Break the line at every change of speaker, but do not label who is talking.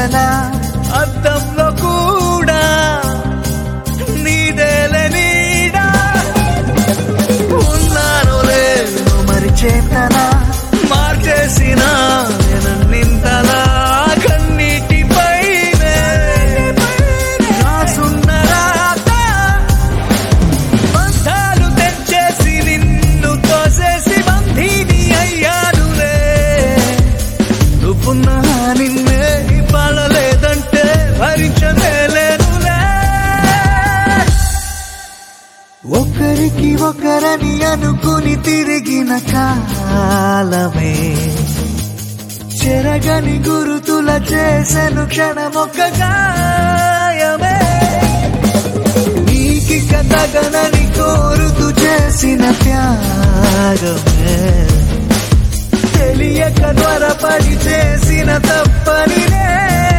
ఎలా అద్దంలో కూడా నీదేలే నీడా ఉన్నాను లేదు మరి చేతన మార్చేసిన నింతలా కన్నీటిపైనే రాసున్న రాత బంధాలు తెంచేసి నిన్ను తోసేసి బంధీని అయ్యానులే నువ్వున్నా నిన్నే పడలేదంటే భరించలేనులే ఒకరికి ఒకరని అనుకుని తిరిగిన కాలమే చెరగని గురుతుల చేసెను క్షణమొక్క గాయమే నీకి కథగనని కోరుతూ చేసిన త్యాగమే తెలియక త్వరపడి చేసిన తప్పని